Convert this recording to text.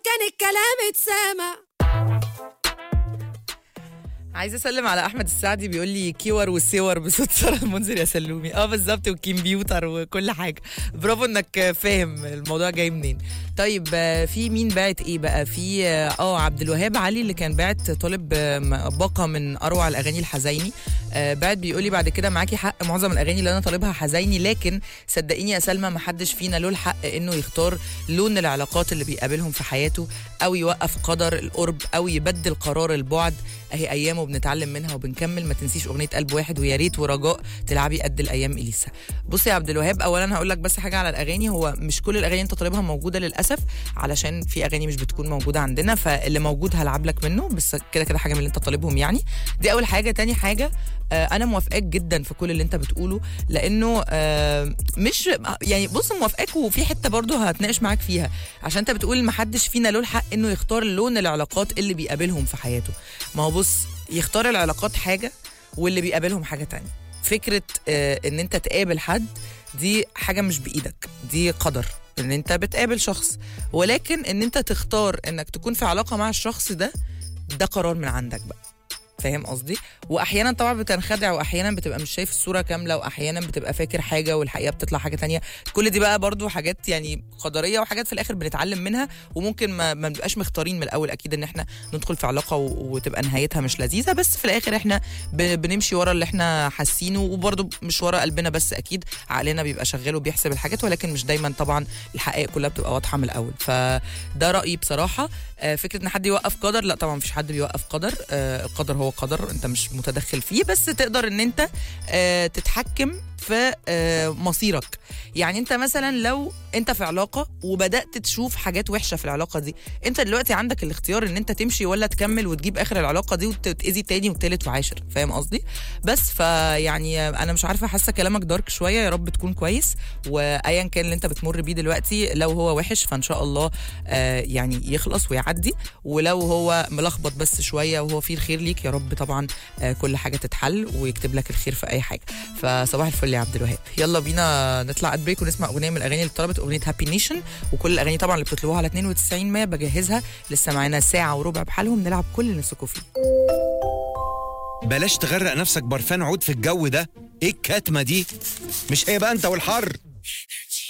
كان الكلام اتسامع عايزه اسلم على احمد السعدي بيقول لي كيور وسور بصوت ساره المنذر يا سلومي اه بالظبط والكمبيوتر وكل حاجه برافو انك فاهم الموضوع جاي منين طيب آه، في مين باعت ايه بقى في اه آه، عبد الوهاب علي اللي كان باعت طالب آه، م- باقه من اروع الاغاني الحزيني آه، بعد بيقول لي بعد كده معاكي حق معظم الاغاني اللي انا طالبها حزيني لكن صدقيني يا سلمى ما حدش فينا له الحق انه يختار لون العلاقات اللي بيقابلهم في حياته او يوقف قدر القرب او يبدل قرار البعد اهي ايام وبنتعلم منها وبنكمل ما تنسيش اغنيه قلب واحد ويا ريت ورجاء تلعبي قد الايام اليسا بص يا عبد الوهاب اولا هقول لك بس حاجه على الاغاني هو مش كل الاغاني انت طالبها موجوده للاسف علشان في اغاني مش بتكون موجوده عندنا فاللي موجود هلعب لك منه بس كده كده حاجه من اللي انت طالبهم يعني دي اول حاجه تاني حاجه آه، انا موافقاك جدا في كل اللي انت بتقوله لانه آه، مش يعني بص موافقاك وفي حته برضه هتناقش معاك فيها عشان انت بتقول ما حدش فينا له الحق انه يختار لون العلاقات اللي بيقابلهم في حياته ما هو بص يختار العلاقات حاجه واللي بيقابلهم حاجه تانية فكره آه، ان انت تقابل حد دي حاجه مش بايدك دي قدر ان انت بتقابل شخص ولكن ان انت تختار انك تكون في علاقه مع الشخص ده ده قرار من عندك بقى فاهم قصدي واحيانا طبعا بتنخدع واحيانا بتبقى مش شايف الصوره كامله واحيانا بتبقى فاكر حاجه والحقيقه بتطلع حاجه تانية كل دي بقى برضو حاجات يعني قدريه وحاجات في الاخر بنتعلم منها وممكن ما ما نبقاش مختارين من الاول اكيد ان احنا ندخل في علاقه و- وتبقى نهايتها مش لذيذه بس في الاخر احنا ب- بنمشي ورا اللي احنا حاسينه وبرضو مش ورا قلبنا بس اكيد عقلنا بيبقى شغال وبيحسب الحاجات ولكن مش دايما طبعا الحقائق كلها بتبقى واضحه من الاول فده رايي بصراحه آه، فكره ان حد يوقف قدر لا طبعا مفيش حد بيوقف قدر آه، القدر هو قدر انت مش متدخل فيه بس تقدر ان انت آه، تتحكم في آه، مصيرك يعني انت مثلا لو انت في علاقه وبدات تشوف حاجات وحشه في العلاقه دي انت دلوقتي عندك الاختيار ان انت تمشي ولا تكمل وتجيب اخر العلاقه دي وتتاذي تاني وتالت وعاشر فاهم قصدي بس فيعني انا مش عارفه حاسه كلامك دارك شويه يا رب تكون كويس وايا كان اللي انت بتمر بيه دلوقتي لو هو وحش فان شاء الله آه، يعني يخلص ويعدي ولو هو ملخبط بس شويه وهو فيه الخير ليك يا رب طبعا آه، كل حاجه تتحل ويكتب لك الخير في اي حاجه فصباح الفل يا عبد الوهاب يلا بينا نطلع اد بريك ونسمع اغنيه من الاغاني اللي طلبت اغنيه هابي نيشن وكل الاغاني طبعا اللي بتطلبوها على 92 100 بجهزها لسه معانا ساعه وربع بحالهم نلعب كل اللي نفسكم فيه بلاش تغرق نفسك برفان عود في الجو ده ايه الكتمه دي مش هي بقى انت والحر